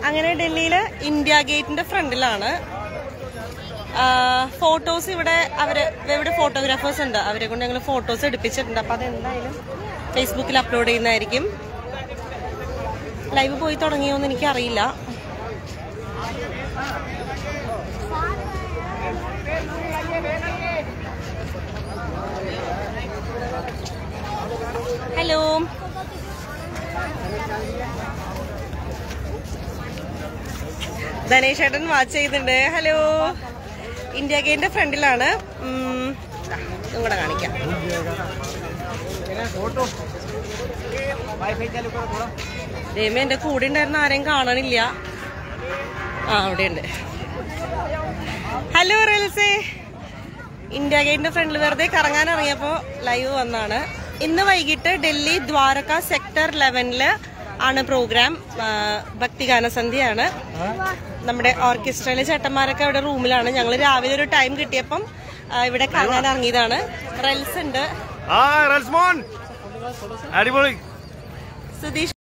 അങ്ങനെ ഡൽഹിയില് ഇന്ത്യ ഗേറ്റിന്റെ ഫ്രണ്ടിലാണ് ഫോട്ടോസ് ഇവിടെ അവര് ഇവിടെ ഫോട്ടോഗ്രാഫേഴ്സ് ഉണ്ട് അവരെ കൊണ്ട് ഞങ്ങൾ ഫോട്ടോസ് എടുപ്പിച്ചിട്ടുണ്ട് അപ്പൊ അതെന്തായാലും ഫേസ്ബുക്കിൽ അപ്ലോഡ് ചെയ്യുന്നതായിരിക്കും ലൈവ് പോയി തുടങ്ങിയോന്ന് എനിക്ക് അറിയില്ല ഹലോ ധനേഷ് ഏട്ടൻ വാച്ച് ചെയ്യുന്നുണ്ട് ഹലോ ഇന്ത്യ ഗേറ്റിന്റെ ഫ്രണ്ടിലാണ് ഉം, ദാ, ഇതും കൂടെ കാണിക്കാം ദൈവം എന്റെ കൂടെ ഉണ്ടായിരുന്ന ആരെയും കാണണില്ല ആ അവിടെ ഉണ്ട് ഹലോ റെൽസേ ഇന്ത്യ ഗേറ്റിന്റെ ഫ്രണ്ടിൽ വെറുതെ കറങ്ങാൻ ഇറങ്ങിയപ്പോ ലൈവ് വന്നാണ് ഇന്ന് വൈകിട്ട് ഡൽഹി ദ്വാരക സെക്ടർ ലെവനില് ആണ് പ്രോഗ്രാം ആ, ഭക്തിഗാന സന്ധ്യയാണ് നമ്മുടെ ഓർക്കസ്ട്രയിലെ ചേട്ടന്മാരൊക്കെ അവിടെ റൂമിലാണ് ഞങ്ങൾ രാവിലെ ഒരു ടൈം കിട്ടിയപ്പം ആ, ഇവിടെ കറങ്ങാൻ ഇറങ്ങിയതാണ് റെൽസ് ഉണ്ട് ആ റെൽസ്മോൻ അടിപൊളി സുധീഷ്